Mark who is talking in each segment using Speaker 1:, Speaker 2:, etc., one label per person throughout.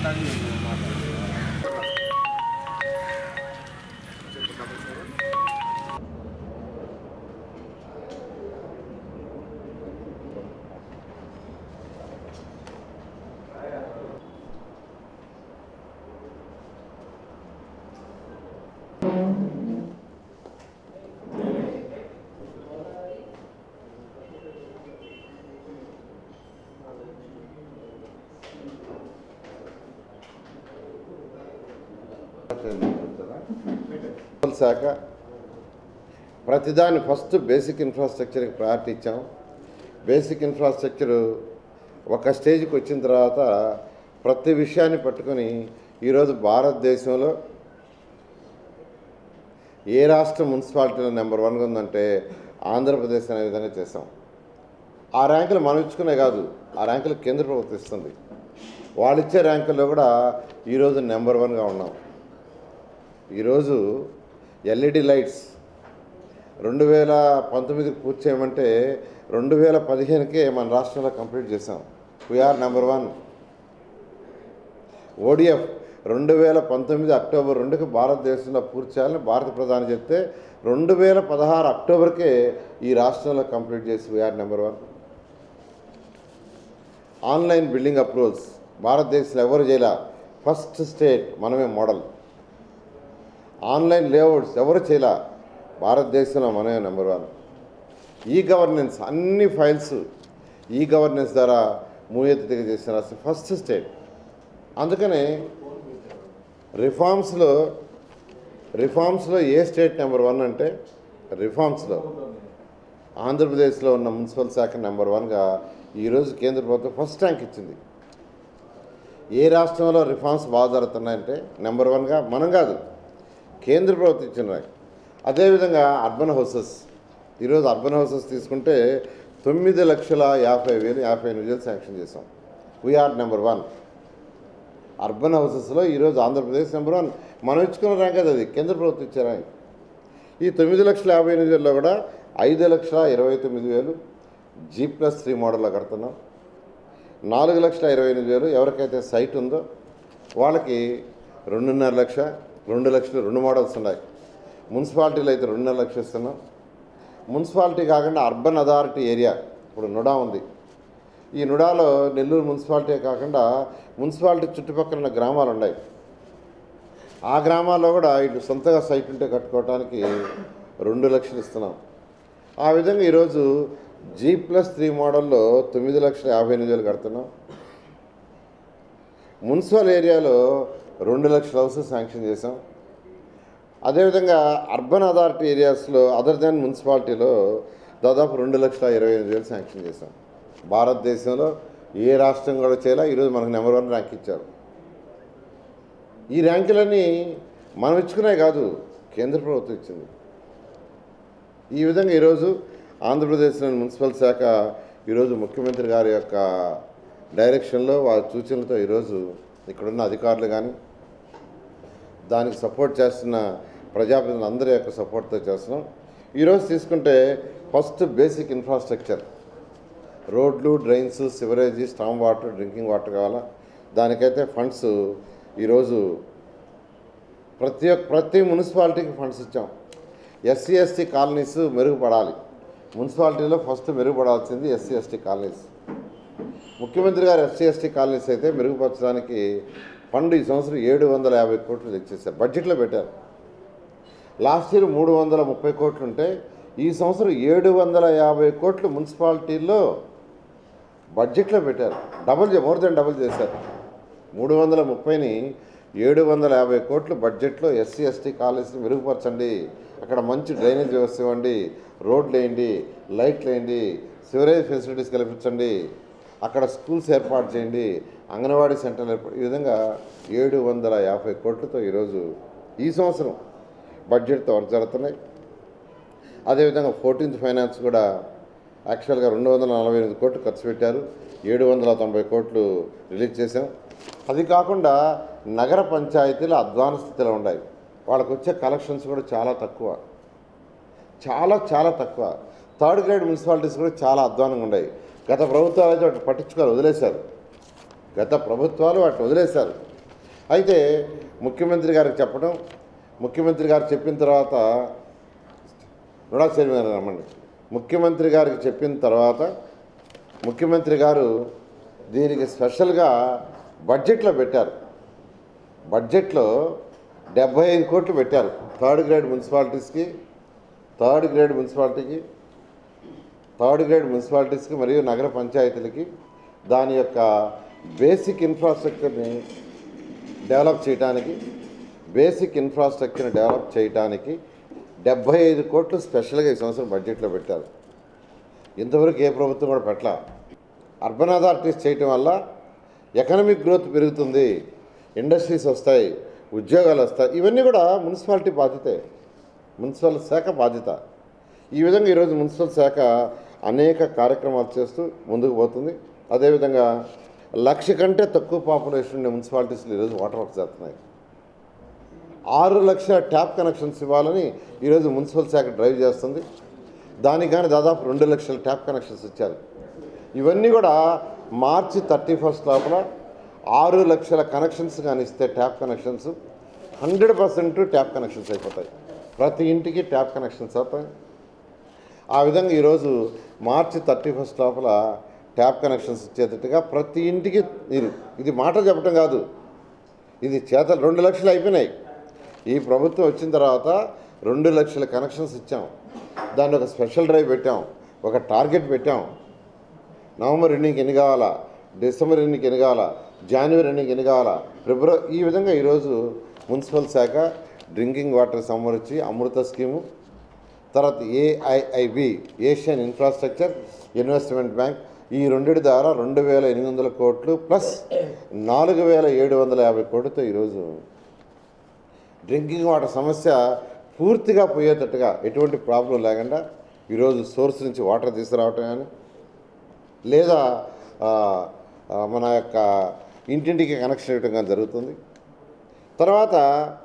Speaker 1: మాట్లాడి మాట్లాడి
Speaker 2: మున్సిపల్ శాఖ ప్రతిదాని ఫస్ట్ బేసిక్ ఇన్ఫ్రాస్ట్రక్చర్కి ప్రయారిటీ ఇచ్చాం బేసిక్ ఇన్ఫ్రాస్ట్రక్చర్ ఒక స్టేజ్కి వచ్చిన తర్వాత ప్రతి విషయాన్ని పట్టుకొని ఈరోజు భారతదేశంలో ఏ రాష్ట్ర మున్సిపాలిటీలో నెంబర్ వన్గా ఉందంటే ఆంధ్రప్రదేశ్ అనే విధంగా చేసాం ఆ ర్యాంకులు మనం ఇచ్చుకునే కాదు ఆ ర్యాంకులు కేంద్ర ప్రభుత్వం ఇస్తుంది వాళ్ళు ఇచ్చే ర్యాంకుల్లో కూడా ఈరోజు నెంబర్ వన్గా ఉన్నాం ఈరోజు ఎల్ఈడి లైట్స్ రెండు వేల పంతొమ్మిదికి పూర్తి చేయమంటే రెండు వేల పదిహేనుకే మన రాష్ట్రంలో కంప్లీట్ చేసాం వీఆర్ నెంబర్ వన్ ఓడిఎఫ్ రెండు వేల పంతొమ్మిది అక్టోబర్ రెండుకి భారతదేశంలో పూర్తి చేయాలని భారత ప్రధాని చెప్తే రెండు వేల పదహారు అక్టోబర్కే ఈ రాష్ట్రంలో కంప్లీట్ చేసి we are number one online building approvals భారతదేశంలో ఎవరు చేయాల ఫస్ట్ స్టేట్ మనమే మోడల్ ఆన్లైన్ లేఅవుట్స్ ఎవరు చేయలే భారతదేశంలో మనమే నెంబర్ వన్ ఈ గవర్నెన్స్ అన్ని ఫైల్స్ ఈ గవర్నెన్స్ ద్వారా మూయెత్తిగా చేసిన రాష్ట్రం ఫస్ట్ స్టేట్ అందుకనే రిఫార్మ్స్లో రిఫార్మ్స్లో ఏ స్టేట్ నెంబర్ వన్ అంటే రిఫార్మ్స్లో ఆంధ్రప్రదేశ్లో ఉన్న మున్సిపల్ శాఖ నెంబర్ వన్గా ఈరోజు కేంద్ర ప్రభుత్వం ఫస్ట్ ర్యాంక్ ఇచ్చింది ఏ రాష్ట్రంలో రిఫార్మ్స్ బాగా జరుగుతున్నాయంటే నెంబర్ వన్గా మనం కాదు కేంద్ర ప్రభుత్వం ఇచ్చిన ర్యాంక్ అదేవిధంగా అర్బన్ హౌసెస్ ఈరోజు అర్బన్ హౌసెస్ తీసుకుంటే తొమ్మిది లక్షల యాభై వేలు యాభై ఎనిమిది వేలు శాంక్షన్ చేసాం వీఆర్ నెంబర్ వన్ అర్బన్ హౌసెస్లో ఈరోజు ఆంధ్రప్రదేశ్ నెంబర్ వన్ మనం ఇచ్చుకున్న ర్యాంక్ అది అది కేంద్ర ప్రభుత్వం ఇచ్చే ర్యాంక్ ఈ తొమ్మిది లక్షల యాభై ఎనిమిది వేలలో కూడా ఐదు లక్షల ఇరవై తొమ్మిది వేలు జీ ప్లస్ త్రీ మోడల్లో కడుతున్నాం నాలుగు లక్షల ఇరవై ఎనిమిది వేలు ఎవరికైతే సైట్ ఉందో వాళ్ళకి రెండున్నర లక్ష రెండు లక్షలు రెండు మోడల్స్ ఉన్నాయి మున్సిపాలిటీలో అయితే రెండున్నర లక్షలు ఇస్తున్నాం మున్సిపాలిటీ కాకుండా అర్బన్ అథారిటీ ఏరియా ఇప్పుడు నుడా ఉంది ఈ నుడాలో నెల్లూరు మున్సిపాలిటీ కాకుండా మున్సిపాలిటీ చుట్టుపక్కల ఉన్న గ్రామాలు ఉన్నాయి ఆ గ్రామాల్లో కూడా ఇటు సొంతగా సైట్ ఉంటే కట్టుకోవడానికి రెండు లక్షలు ఇస్తున్నాం ఆ విధంగా ఈరోజు జీ ప్లస్ త్రీ మోడల్లో తొమ్మిది లక్షల యాభై ఎనిమిది వేలు కడుతున్నాం మున్సిపల్ ఏరియాలో రెండు లక్షల హౌసెస్ శాంక్షన్ చేసాం అదేవిధంగా అర్బన్ అథారిటీ ఏరియాస్లో అదర్ దాన్ మున్సిపాలిటీలో దాదాపు రెండు లక్షల ఇరవై ఎనిమిది వేలు శాంక్షన్ చేసాం భారతదేశంలో ఏ రాష్ట్రం కూడా చేయాలా ఈరోజు మనకు నెంబర్ వన్ ర్యాంక్ ఇచ్చారు ఈ ర్యాంకులన్నీ మనం ఇచ్చుకునే కాదు కేంద్ర ప్రభుత్వం ఇచ్చింది ఈ విధంగా ఈరోజు ఆంధ్రప్రదేశ్లోని మున్సిపల్ శాఖ ఈరోజు ముఖ్యమంత్రి గారి యొక్క డైరెక్షన్లో వారి సూచనలతో ఈరోజు ఇక్కడున్న అధికారులు కానీ దానికి సపోర్ట్ చేస్తున్న ప్రజాప్రతినిధులు అందరి యొక్క సపోర్ట్తో చేస్తున్నాం ఈరోజు తీసుకుంటే ఫస్ట్ బేసిక్ ఇన్ఫ్రాస్ట్రక్చర్ రోడ్లు drains sewerage storm water drinking water కావాలా దానికైతే ఫండ్స్ ఈరోజు ప్రతి ఒక్క ప్రతి మున్సిపాలిటీకి ఫండ్స్ ఇచ్చాం ఎస్సీ ఎస్టీ కాలనీస్ మెరుగుపడాలి మున్సిపాలిటీలో ఫస్ట్ మెరుగుపడాల్సింది ఎస్సీ ఎస్టీ కాలనీస్ ముఖ్యమంత్రి గారు ఎస్సీ ఎస్టీ కాలనీస్ అయితే మెరుగుపరచడానికి ఫండ్ ఈ సంవత్సరం ఏడు వందల యాభై కోట్లు తెచ్చేశారు బడ్జెట్లో పెట్టారు లాస్ట్ ఇయర్ మూడు వందల ముప్పై కోట్లు ఉంటే ఈ సంవత్సరం ఏడు వందల యాభై కోట్లు మున్సిపాలిటీల్లో బడ్జెట్లో పెట్టారు డబుల్ చే- మోర్ దెన్ డబుల్ చేశారు మూడు వందల ముప్పైని ఏడు వందల యాభై కోట్లు బడ్జెట్లో ఎస్సీ ఎస్టీ కాలేజీని మెరుగుపరచండి అక్కడ మంచి డ్రైనేజ్ వ్యవస్థ ఇవ్వండి రోడ్లు వేయండి లైట్లు వేయండి సివరేజ్ ఫెసిలిటీస్ కల్పించండి అక్కడ స్కూల్స్ ఏర్పాటు చేయండి అంగన్వాడీ సెంటర్లు ఏర్పాటు ఈ విధంగా ఏడు వందల యాభై కోట్లతో ఈరోజు ఈ సంవత్సరం బడ్జెట్తో వర్క్ జరుగుతున్నాయి అదేవిధంగా ఫోర్టీన్త్ ఫైనాన్స్ కూడా యాక్చువల్గా రెండు వందల నలభై ఎనిమిది కోట్లు ఖర్చు పెట్టారు ఏడు వందల తొంభై కోట్లు రిలీజ్ చేశాం అది కాకుండా నగర పంచాయతీలు అధ్వాన స్థితిలో ఉన్నాయి వాళ్ళకు వచ్చే కలెక్షన్స్ కూడా చాలా తక్కువ చాలా చాలా తక్కువ థర్డ్ గ్రేడ్ మున్సిపాలిటీస్ కూడా చాలా అధ్వానంగా ఉన్నాయి గత ప్రభుత్వాలు అయితే వాటిని పట్టించుకొని వదిలేశారు గత ప్రభుత్వాలు వాటిని వదిలేశారు అయితే ముఖ్యమంత్రి గారికి చెప్పడం ముఖ్యమంత్రి గారు చెప్పిన తర్వాత రుడా చైర్మన్ గారు రమ్మండి ముఖ్యమంత్రి గారికి చెప్పిన తర్వాత ముఖ్యమంత్రి గారు దీనికి స్పెషల్గా బడ్జెట్లో పెట్టారు బడ్జెట్లో డెబ్బై ఐదు కోట్లు పెట్టారు థర్డ్ గ్రేడ్ మున్సిపాలిటీస్కి థర్డ్ గ్రేడ్ మున్సిపాలిటీకి థర్డ్ గ్రేడ్ మున్సిపాలిటీస్కి మరియు నగర పంచాయతీలకి దాని యొక్క బేసిక్ ఇన్ఫ్రాస్ట్రక్చర్ని డెవలప్ చేయడానికి బేసిక్ ఇన్ఫ్రాస్ట్రక్చర్ని డెవలప్ చేయడానికి డెబ్బై ఐదు కోట్లు స్పెషల్గా ఈ సంవత్సరం బడ్జెట్లో పెట్టారు ఇంతవరకు ఏ ప్రభుత్వం కూడా పెట్టల అర్బన్ అథారిటీస్ చేయటం వల్ల ఎకనామిక్ గ్రోత్ పెరుగుతుంది ఇండస్ట్రీస్ వస్తాయి ఉద్యోగాలు వస్తాయి ఇవన్నీ కూడా మున్సిపాలిటీ బాధ్యతే మున్సిపల్ శాఖ బాధ్యత ఈ విధంగా ఈరోజు మున్సిపల్ శాఖ అనేక కార్యక్రమాలు చేస్తూ ముందుకు పోతుంది అదేవిధంగా లక్ష కంటే తక్కువ పాపులేషన్ ఉండే మున్సిపాలిటీస్లో ఈరోజు వాటర్ వర్క్స్ జరుగుతున్నాయి ఆరు లక్షల ట్యాప్ కనెక్షన్స్ ఇవ్వాలని ఈరోజు మున్సిపల్ శాఖ డ్రైవ్ చేస్తుంది దానికి కానీ దాదాపు రెండు లక్షల ట్యాప్ కనెక్షన్స్ ఇచ్చారు ఇవన్నీ కూడా మార్చి థర్టీ ఫస్ట్ లోపల ఆరు లక్షల కనెక్షన్స్ కానీ ఇస్తే tap connections hundred percent tap connections అయిపోతాయి ప్రతి ఇంటికి ట్యాప్ కనెక్షన్స్ అవుతాయి ఆ విధంగా ఈరోజు మార్చి థర్టీ ఫస్ట్ లోపల ట్యాప్ కనెక్షన్స్ ఇచ్చేటట్టుగా ప్రతి ఇంటికి మీరు ఇది మాట చెప్పడం కాదు ఇది చేతలు రెండు లక్షలు అయిపోయినాయి ఈ ప్రభుత్వం వచ్చిన తర్వాత రెండు లక్షల కనెక్షన్స్ ఇచ్చాం దాన్ని ఒక స్పెషల్ డ్రైవ్ పెట్టాం ఒక టార్గెట్ పెట్టాం నవంబర్ ఎన్నిక ఎన్ని కావాలా డిసెంబర్ ఎన్నిక ఎన్ని కావాలా జనవరి ఎన్నిక ఎన్ని కావాలా ఫిబ్రవరి ఈ విధంగా ఈరోజు మున్సిపల్ శాఖ డ్రింకింగ్ వాటర్ సంబంధించి అమృత స్కీము తర్వాత AIIB Asian infrastructure investment bank ఈ రెండిటి ద్వారా రెండు వేల ఎనిమిది వందల కోట్లు ప్లస్ నాలుగు వేల ఏడు వందల యాభై కోట్లతో ఈరోజు డ్రింకింగ్ వాటర్ సమస్య పూర్తిగా పోయేటట్టుగా ఎటువంటి ప్రాబ్లం లేకుండా ఈరోజు సోర్స్ నుంచి వాటర్ తీసుకురావటం కానీ లేదా ఆ, ఆ, మన యొక్క ఇంటింటికి కనెక్షన్ ఇవ్వటం కానీ జరుగుతుంది తర్వాత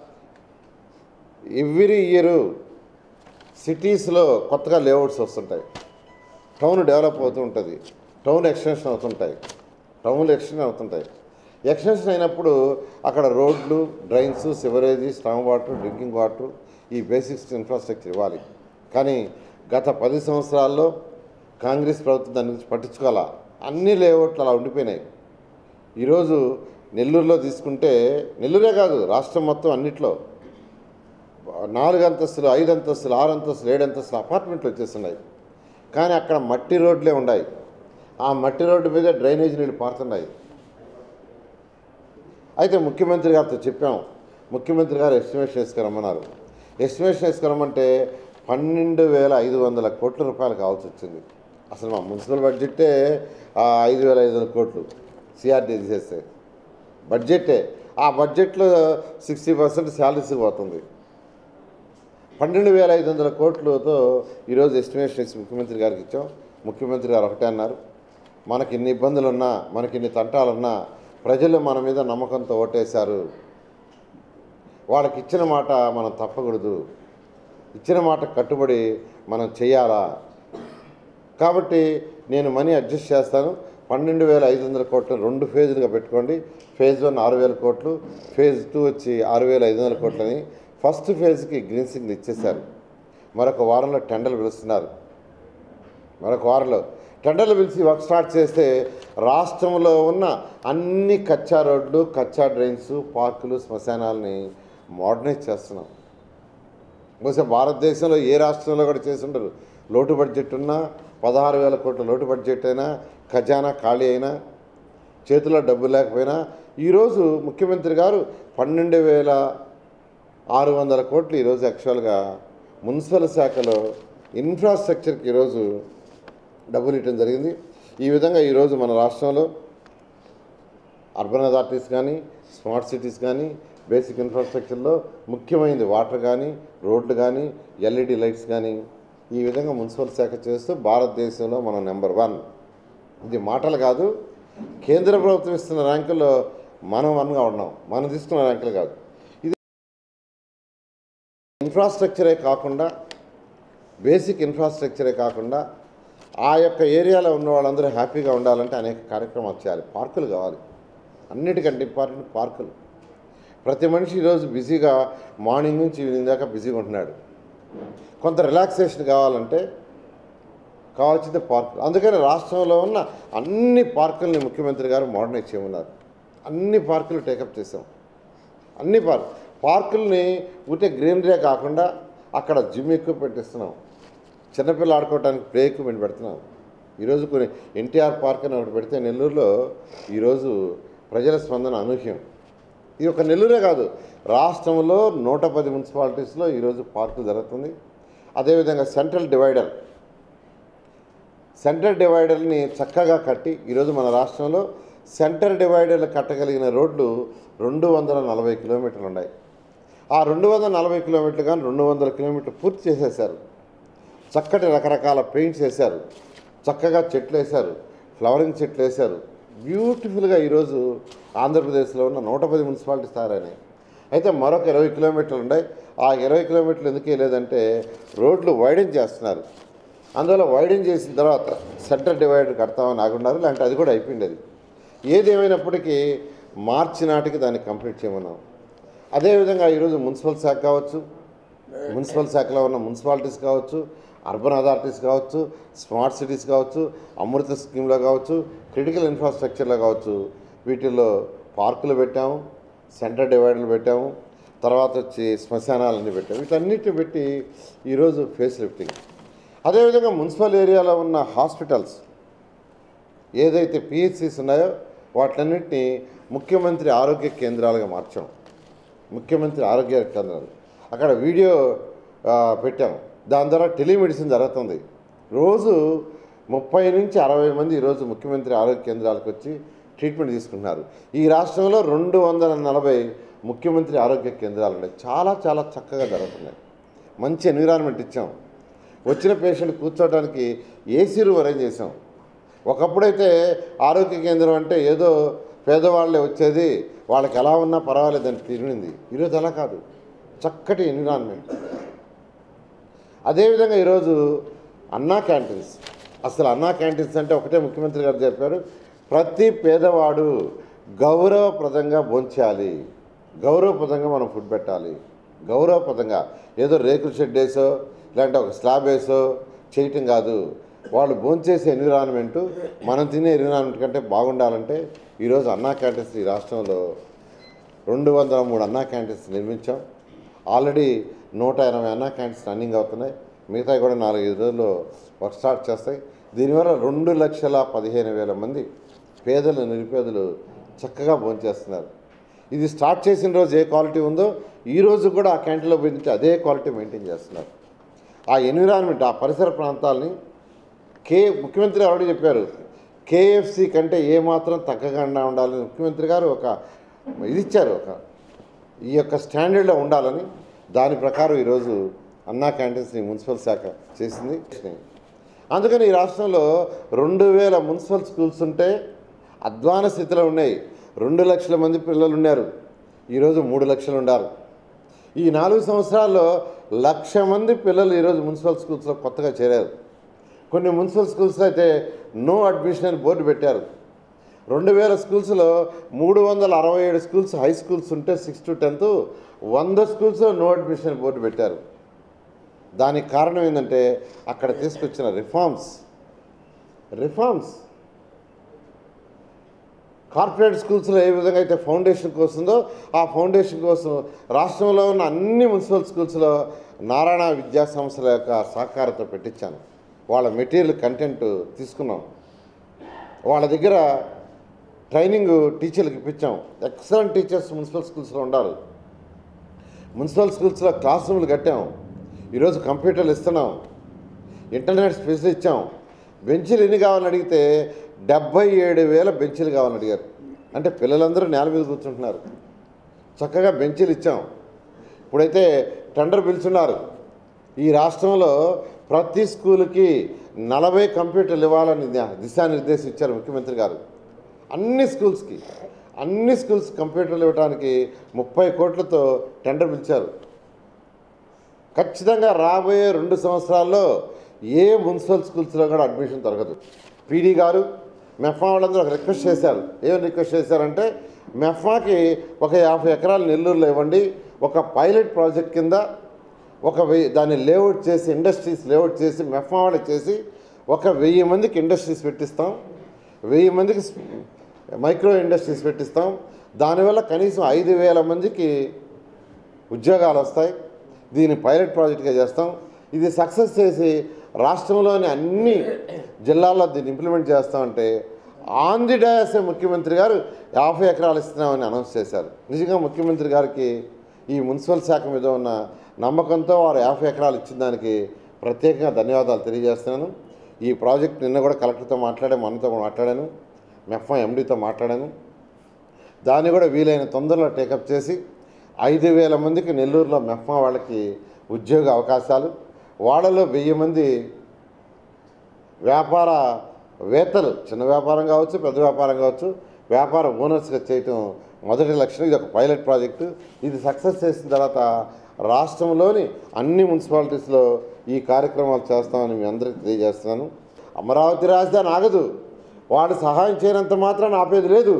Speaker 2: ఎవ్రీ ఇయర్ సిటీస్లో కొత్తగా లేఅవుట్స్ వస్తుంటాయి టౌన్ డెవలప్ అవుతూ ఉంటుంది టౌన్ ఎక్స్టెన్షన్ అవుతుంటాయి టౌన్లు ఎక్స్టెన్షన్ అవుతుంటాయి ఎక్స్టెన్షన్ అయినప్పుడు అక్కడ రోడ్లు drains sewerage strong water drinking water ఈ బేసిక్స్ ఇన్ఫ్రాస్ట్రక్చర్ ఇవ్వాలి కానీ గత పది సంవత్సరాల్లో కాంగ్రెస్ ప్రభుత్వం దాని గురించి పట్టించుకోవాలా అన్ని లేఅవుట్లు అలా ఉండిపోయినాయి ఈరోజు నెల్లూరులో తీసుకుంటే నెల్లూరే కాదు రాష్ట్రం మొత్తం అన్నిట్లో నాలుగు అంతస్తులు ఐదు అంతస్తులు ఆరు అంతస్తులు ఏడు అంతస్తులు అపార్ట్మెంట్లు వచ్చేస్తున్నాయి కానీ అక్కడ మట్టి రోడ్లే ఉన్నాయి ఆ మట్టి రోడ్డు మీద డ్రైనేజ్ నీళ్ళు పారుతున్నాయి అయితే ముఖ్యమంత్రి గారితో చెప్పాం ముఖ్యమంత్రి గారు ఎస్టిమేషన్ వేసుకురమ్మన్నారు ఎస్టిమేషన్ వేసుకురమ్మంటే పన్నెండు వేల ఐదు వందల కోట్ల రూపాయలు కావాల్సి వచ్చింది అసలు మా మున్సిపల్ బడ్జెట్టే ఆ ఐదు వేల ఐదు వందల కోట్లు సిఆర్డీ తీసేస్తే బడ్జెటే ఆ బడ్జెట్లో సిక్స్టీ పర్సెంట్ శాలరీస్కి పోతుంది పన్నెండు వేల ఐదు వందల కోట్లతో ఈరోజు ఎస్టిమేషన్ ఇచ్చి ముఖ్యమంత్రి గారికి ఇచ్చాం ముఖ్యమంత్రి గారు ఒకటే అన్నారు మనకి ఇన్ని ఇబ్బందులు ఉన్నా మనకి ఇన్ని తంటాలున్నా ప్రజలు మన మీద నమ్మకంతో ఓటేశారు వాళ్ళకి ఇచ్చిన మాట మనం తప్పకూడదు ఇచ్చిన మాట కట్టుబడి మనం చేయాలా కాబట్టి నేను మనీ అడ్జస్ట్ చేస్తాను పన్నెండు వేల ఐదు వందల కోట్లు రెండు ఫేజులుగా పెట్టుకోండి ఫేజ్ వన్ ఆరు వేల కోట్లు ఫేజ్ టూ వచ్చి ఆరు వేల ఐదు వందల కోట్లని ఫస్ట్ ఫేజ్కి గ్రీన్ సిగ్నల్ ఇచ్చేశారు మరొక వారంలో టెండర్లు పిలుస్తున్నారు మరొక వారంలో టెండర్లు పిలిచి వర్క్ స్టార్ట్ చేస్తే రాష్ట్రంలో ఉన్న అన్ని కచ్చా రోడ్లు కచ్చా డ్రైన్స్ పార్కులు శ్మశానాలని మోడర్నైజ్ చేస్తున్నాం బహుశా భారతదేశంలో ఏ రాష్ట్రంలో కూడా చేసి ఉండరు లోటు బడ్జెట్ ఉన్నా పదహారు వేల కోట్ల లోటు బడ్జెట్ అయినా ఖజానా ఖాళీ అయినా చేతిలో డబ్బు లేకపోయినా ఈరోజు ముఖ్యమంత్రి గారు పన్నెండు వేల ఆరు వందల కోట్లు ఈరోజు యాక్చువల్గా మున్సిపల్ శాఖలో ఇన్ఫ్రాస్ట్రక్చర్కి ఈరోజు డబ్బులు ఇవ్వడం జరిగింది ఈ విధంగా ఈరోజు మన రాష్ట్రంలో అర్బన్ అథారిటీస్ కానీ స్మార్ట్ సిటీస్ కానీ బేసిక్ ఇన్ఫ్రాస్ట్రక్చర్లో ముఖ్యమైనది వాటర్ కానీ రోడ్లు కానీ ఎల్ఈడి లైట్స్ కానీ ఈ విధంగా మున్సిపల్ శాఖ చేస్తూ భారతదేశంలో మనం నెంబర్ వన్ ఇది మాటలు కాదు కేంద్ర ప్రభుత్వం ఇస్తున్న ర్యాంకుల్లో మనం వన్గా ఉన్నాం మనం తీసుకున్న ర్యాంకులు కాదు ఇది ఇన్ఫ్రాస్ట్రక్చరే కాకుండా బేసిక్ ఇన్ఫ్రాస్ట్రక్చరే కాకుండా ఆ యొక్క ఏరియాలో ఉన్న వాళ్ళందరూ హ్యాపీగా ఉండాలంటే అనేక కార్యక్రమాలు చేయాలి పార్కులు కావాలి అన్నిటికంటే ఇంపార్టెంట్ పార్కులు ప్రతి మనిషి ఈరోజు బిజీగా మార్నింగ్ నుంచి ఈవినింగ్ దాకా బిజీగా ఉంటున్నాడు కొంత రిలాక్సేషన్ కావాలంటే కావాల్సింది పార్కులు అందుకని రాష్ట్రంలో ఉన్న అన్ని పార్కుల్ని ముఖ్యమంత్రి గారు మోడర్నైజ్ చేయమన్నారు అన్ని పార్కులు టేకప్ చేసాం అన్ని పార్క్ పార్కుల్ని ఊటే గ్రీనరీ కాకుండా అక్కడ జిమ్ ఎక్విప్మెంట్ ఇస్తున్నాం చిన్నపిల్లలు ఆడుకోవడానికి ప్లే ఎక్విప్మెంట్ పెడుతున్నాం ఈరోజు కొన్ని ఎన్టీఆర్ పార్క్ అని ఒకటి పెడితే నెల్లూరులో ఈరోజు ప్రజల స్పందన అనూహ్యం ఇది ఒక నెల్లూరే కాదు రాష్ట్రంలో నూట పది మున్సిపాలిటీస్లో ఈరోజు పార్కులు జరుగుతుంది అదేవిధంగా సెంట్రల్ డివైడర్ సెంటర్ డివైడర్ని చక్కగా కట్టి ఈరోజు మన రాష్ట్రంలో సెంటర్ డివైడర్లు కట్టగలిగిన రోడ్లు రెండు వందల నలభై కిలోమీటర్లు ఉన్నాయి ఆ రెండు వందల నలభై కిలోమీటర్లు కానీ రెండు వందల కిలోమీటర్లు పూర్తి చేసేశారు చక్కటి రకరకాల పెయింట్స్ వేశారు చక్కగా చెట్లు వేశారు ఫ్లవరింగ్ చెట్లు వేశారు బ్యూటిఫుల్గా ఈరోజు ఆంధ్రప్రదేశ్లో ఉన్న నూట పది మున్సిపాలిటీస్ తయారైనాయి అయితే మరొక ఇరవై కిలోమీటర్లు ఉన్నాయి ఆ ఇరవై కిలోమీటర్లు ఎందుకు వేయలేదంటే రోడ్లు వైడెన్ చేస్తున్నారు అందువల్ల వైడెన్ చేసిన తర్వాత సెంటర్ డివైడర్ కడతామని ఆగున్నారు లేదంటే అది కూడా అయిపోయింది అది ఏది ఏమైనప్పటికీ మార్చి నాటికి దాన్ని కంప్లీట్ చేయమన్నాం అదేవిధంగా ఈరోజు మున్సిపల్ శాఖ కావచ్చు మున్సిపల్ శాఖలో ఉన్న మున్సిపాలిటీస్ కావచ్చు అర్బన్ అథారిటీస్ కావచ్చు స్మార్ట్ సిటీస్ కావచ్చు అమృత స్కీమ్లో కావచ్చు క్రిటికల్ ఇన్ఫ్రాస్ట్రక్చర్లో కావచ్చు వీటిల్లో పార్కులు పెట్టాము సెంటర్ డివైడర్లు పెట్టాము తర్వాత వచ్చి శ్మశానాలన్నీ పెట్టాము వీటన్నిటిని పెట్టి ఈరోజు ఫేస్ లిఫ్టింగ్ అదేవిధంగా మున్సిపల్ ఏరియాలో ఉన్న హాస్పిటల్స్ ఏదైతే పిహెచ్సిస్ ఉన్నాయో వాటన్నిటిని ముఖ్యమంత్రి ఆరోగ్య కేంద్రాలుగా మార్చాం ముఖ్యమంత్రి ఆరోగ్య కేంద్రాలు అక్కడ వీడియో ఆ, పెట్టాం దాని ద్వారా టెలిమెడిసిన్ జరుగుతుంది రోజు ముప్పై నుంచి అరవై మంది ఈరోజు ముఖ్యమంత్రి ఆరోగ్య కేంద్రాలకు వచ్చి ట్రీట్మెంట్ తీసుకుంటున్నారు ఈ రాష్ట్రంలో రెండు వందల నలభై ముఖ్యమంత్రి ఆరోగ్య కేంద్రాలు ఉన్నాయి చాలా చాలా చక్కగా జరుగుతున్నాయి మంచి ఎన్విరాన్మెంట్ ఇచ్చాం వచ్చిన పేషెంట్ కూర్చోవడానికి ఏసీ రూమ్ అరేంజ్ చేసాం ఒకప్పుడైతే ఆరోగ్య కేంద్రం అంటే ఏదో పేదవాళ్ళే వచ్చేది వాళ్ళకి ఎలా ఉన్నా పర్వాలేదని తిరిగింది ఈరోజు అలా కాదు చక్కటి ఎన్విరాన్మెంట్ అదేవిధంగా ఈరోజు అన్నా క్యాంటీన్స్ అసలు అన్నా క్యాంటీన్స్ అంటే ఒకటే ముఖ్యమంత్రి గారు చెప్పారు ప్రతి పేదవాడు గౌరవప్రదంగా భోంచేయాలి గౌరవప్రదంగా మనం ఫుడ్ పెట్టాలి గౌరవప్రదంగా ఏదో రేకుల షెడ్ వేసో లేదంటే ఒక స్లాబ్ వేసో చేయటం కాదు వాళ్ళు భోంచేసే ఎన్విరాన్మెంటు మనం తినే ఎన్విరాన్మెంట్ కంటే బాగుండాలంటే ఈరోజు అన్నా క్యాంటీన్స్ ఈ రాష్ట్రంలో రెండు వందల మూడు అన్నా క్యాంటీన్స్ నిర్మించాం ఆల్రెడీ నూట ఎనభై అన్నా క్యాంటీన్స్ రన్నింగ్ అవుతున్నాయి మిగతా కూడా నాలుగైదు రోజుల్లో వర్క్ స్టార్ట్ చేస్తాయి దీనివల్ల రెండు లక్షల పదిహేను వేల మంది పేదలు నిరుపేదలు చక్కగా భోంచేస్తున్నారు ఇది స్టార్ట్ చేసిన రోజు ఏ క్వాలిటీ ఉందో ఈ రోజు కూడా ఆ క్యాంటీన్లో పోయి తింటే అదే క్వాలిటీ మెయింటైన్ చేస్తున్నారు ఆ ఎన్విరాన్మెంట్ ఆ పరిసర ప్రాంతాలని కే ముఖ్యమంత్రి ఆల్రెడీ చెప్పారు కేఎఫ్సి కంటే ఏమాత్రం తగ్గకుండా ఉండాలని ముఖ్యమంత్రి గారు ఒక ఇది ఇచ్చారు ఒక ఈ యొక్క స్టాండర్డ్లో ఉండాలని దాని ప్రకారం ఈరోజు అన్నా క్యాంటీన్స్ని మున్సిపల్ శాఖ చేసింది అందుకని ఈ రాష్ట్రంలో రెండు వేల మున్సిపల్ స్కూల్స్ ఉంటే అధ్వాన స్థితిలో ఉన్నాయి రెండు లక్షల మంది పిల్లలు ఉన్నారు ఈరోజు మూడు లక్షలు ఉన్నారు ఈ నాలుగు సంవత్సరాల్లో లక్ష మంది పిల్లలు ఈరోజు మున్సిపల్ స్కూల్స్లో కొత్తగా చేరారు కొన్ని మున్సిపల్ స్కూల్స్లో అయితే నో అడ్మిషన్ అని బోర్డు పెట్టారు రెండు వేల స్కూల్స్లో మూడు వందల అరవై ఏడు స్కూల్స్ హై స్కూల్స్ ఉంటే సిక్స్ టు టెన్త్ వంద స్కూల్స్లో నో అడ్మిషన్ బోర్డు పెట్టారు దానికి కారణం ఏంటంటే అక్కడ తీసుకొచ్చిన రిఫార్మ్స్ రిఫార్మ్స్ కార్పొరేట్ స్కూల్స్లో ఏ విధంగా అయితే ఫౌండేషన్ కోస్తుందో ఆ ఫౌండేషన్ కోసం రాష్ట్రంలో ఉన్న అన్ని మున్సిపల్ స్కూల్స్లో నారాయణ విద్యా సంస్థల యొక్క సహకారంతో పెట్టించాను వాళ్ళ మెటీరియల్ కంటెంట్ తీసుకున్నాం వాళ్ళ దగ్గర ట్రైనింగ్ టీచర్లకు ఇప్పించాం ఎక్సలెంట్ టీచర్స్ మున్సిపల్ స్కూల్స్లో ఉండాలి మున్సిపల్ స్కూల్స్లో క్లాస్ రూమ్లు కట్టాం ఈరోజు కంప్యూటర్లు ఇస్తున్నాం ఇంటర్నెట్ స్పేస్ ఇచ్చాం బెంచీలు ఎన్ని కావాలని అడిగితే డెబ్బై ఏడు వేల బెంచీలు కావాలని అడిగారు అంటే పిల్లలందరూ నేల మీద కూర్చుంటున్నారు చక్కగా బెంచీలు ఇచ్చాం ఇప్పుడైతే టెండర్ పిలుచున్నారు ఈ రాష్ట్రంలో ప్రతి స్కూల్కి నలభై కంప్యూటర్లు ఇవ్వాలని దిశా- దిశానిర్దేశం ఇచ్చారు ముఖ్యమంత్రి గారు అన్ని స్కూల్స్కి అన్ని స్కూల్స్ కంప్యూటర్లు ఇవ్వడానికి ముప్పై కోట్లతో టెండర్ పిలిచారు ఖచ్చితంగా రాబోయే రెండు సంవత్సరాల్లో ఏ మున్సిపల్ స్కూల్స్లో కూడా అడ్మిషన్ దొరకదు పీడీ గారు మెఫ్మా వాళ్ళందరూ ఒక రిక్వెస్ట్ చేశారు ఏం రిక్వెస్ట్ చేశారంటే మెఫ్మాకి ఒక యాభై ఎకరాలు నెల్లూరులో ఇవ్వండి ఒక పైలట్ ప్రాజెక్ట్ కింద ఒక వెయ్యి దాన్ని లేఅవుట్ చేసి ఇండస్ట్రీస్ లేఅవుట్ చేసి మెఫ్మా వాళ్ళకి చేసి ఒక వెయ్యి మందికి ఇండస్ట్రీస్ పెట్టిస్తాం వెయ్యి మందికి స్- మైక్రో ఇండస్ట్రీస్ పెట్టిస్తాం దానివల్ల కనీసం ఐదు వేల మందికి ఉద్యోగాలు వస్తాయి దీన్ని పైలట్ ప్రాజెక్ట్గా చేస్తాం ఇది సక్సెస్ చేసి రాష్ట్రంలోని అన్ని జిల్లాల్లో దీన్ని ఇంప్లిమెంట్ చేస్తామంటే ఆన్ ది డయాస్ ముఖ్యమంత్రి గారు యాభై ఎకరాలు ఇస్తున్నామని అనౌన్స్ చేశారు నిజంగా ముఖ్యమంత్రి గారికి ఈ మున్సిపల్ శాఖ మీద ఉన్న నమ్మకంతో వారు యాభై ఎకరాలు ఇచ్చిన దానికి ప్రత్యేకంగా ధన్యవాదాలు తెలియజేస్తున్నాను ఈ ప్రాజెక్ట్ నిన్న కూడా కలెక్టర్తో మాట్లాడే మనతో మాట్లాడాను మెఫ్మా ఎండీతో మాట్లాడాను దాన్ని కూడా వీలైన తొందరలో టేకప్ చేసి ఐదు వేల మందికి నెల్లూరులో మెఫ్మా వాళ్ళకి ఉద్యోగ అవకాశాలు వాళ్ళలో వెయ్యి మంది వ్యాపార వేత్తలు చిన్న వ్యాపారం కావచ్చు పెద్ద వ్యాపారం కావచ్చు వ్యాపార ఓనర్స్గా చేయటం మొదటి లక్ష్యం ఇది ఒక పైలట్ ప్రాజెక్టు ఇది సక్సెస్ చేసిన తర్వాత రాష్ట్రంలోని అన్ని మున్సిపాలిటీస్లో ఈ కార్యక్రమాలు చేస్తామని మీ అందరికీ తెలియజేస్తున్నాను అమరావతి రాజధాని ఆగదు వాడు సహాయం చేయనంత మాత్రాన ఆపేది లేదు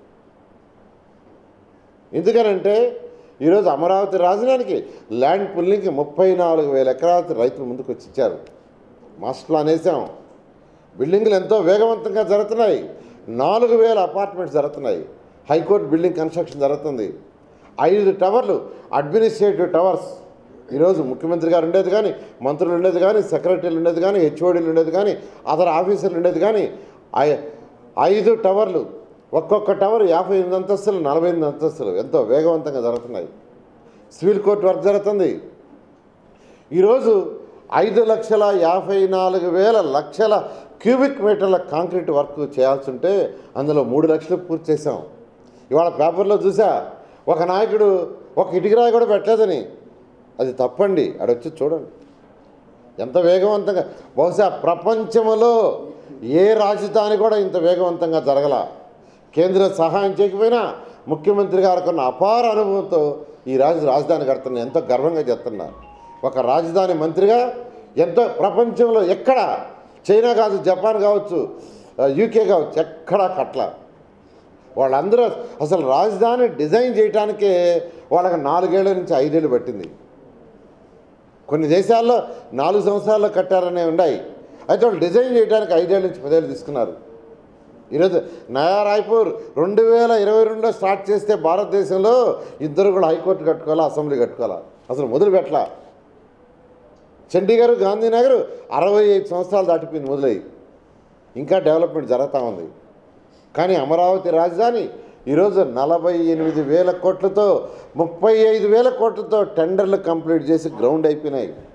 Speaker 2: ఎందుకనంటే ఈరోజు అమరావతి రాజధానికి ల్యాండ్ పుల్లింగ్కి ముప్పై నాలుగు వేల ఎకరాలు రైతులు ముందుకు వచ్చి ఇచ్చారు మాస్టర్ ప్లాన్ వేసాం బిల్డింగ్లు ఎంతో వేగవంతంగా జరుగుతున్నాయి నాలుగు వేల అపార్ట్మెంట్స్ జరుగుతున్నాయి హైకోర్టు బిల్డింగ్ కన్స్ట్రక్షన్ జరుగుతుంది ఐదు టవర్లు అడ్మినిస్ట్రేటివ్ టవర్స్ ఈరోజు ముఖ్యమంత్రి గారు ఉండేది కానీ మంత్రులు ఉండేది కానీ సెక్రటరీలు ఉండేది కానీ హెచ్ఓడీలు ఉండేది కానీ అదర్ ఆఫీసర్లు ఉండేది కానీ ఐ- ఐదు టవర్లు ఒక్కొక్క టవర్ యాభై ఎనిమిది అంతస్తులు నలభై ఎనిమిది అంతస్తులు ఎంతో వేగవంతంగా జరుగుతున్నాయి సివిల్ కోర్టు వర్క్ జరుగుతుంది ఈరోజు ఐదు లక్షల యాభై నాలుగు వేల లక్షల క్యూబిక్ మీటర్ల కాంక్రీట్ వర్క్ చేయాల్సి ఉంటే అందులో మూడు లక్షలు పూర్తి చేసాం ఇవాళ పేపర్లో చూసా ఒక నాయకుడు ఒక ఇటుకరాయి కూడా పెట్టలేదని అది తప్పండి అడొచ్చి చూడండి ఎంత వేగవంతంగా బహుశా ప్రపంచంలో ఏ రాజధాని కూడా ఇంత వేగవంతంగా జరగల కేంద్ర సహాయం చేయకపోయినా ముఖ్యమంత్రి గారికి ఉన్న అపార అనుభవంతో ఈ రాజు రాజధాని కడుతున్నా ఎంతో గర్వంగా చెప్తున్నా ఒక రాజధాని మంత్రిగా ఎంతో ప్రపంచంలో ఎక్కడ చైనా కాదు జపాన్ కావచ్చు యూకే కావచ్చు ఎక్కడా కట్ల వాళ్ళందరూ అసలు రాజధాని డిజైన్ చేయడానికే వాళ్ళకి నాలుగేళ్ల నుంచి ఐదేళ్ళు పట్టింది కొన్ని దేశాల్లో నాలుగు సంవత్సరాల్లో కట్టారనే ఉన్నాయి అయితే వాళ్ళు డిజైన్ చేయడానికి ఐదేళ్ళ నుంచి పదేళ్ళు తీసుకున్నారు ఈరోజు నయా రాయ్పూర్ రెండు వేల ఇరవై రెండులో స్టార్ట్ చేస్తే భారతదేశంలో ఇద్దరు కూడా హైకోర్టు కట్టుకోవాలా అసెంబ్లీ కట్టుకోవాలా అసలు మొదలు పెట్టలా చండీగఢ్ గాంధీనగర్ అరవై ఐదు సంవత్సరాలు దాటిపోయింది మొదలయ్యి ఇంకా డెవలప్మెంట్ జరుగుతూ ఉంది కానీ అమరావతి రాజధాని ఈరోజు నలభై ఎనిమిది వేల కోట్లతో ముప్పై ఐదు వేల కోట్లతో టెండర్లు కంప్లీట్ చేసి గ్రౌండ్ అయిపోయినాయి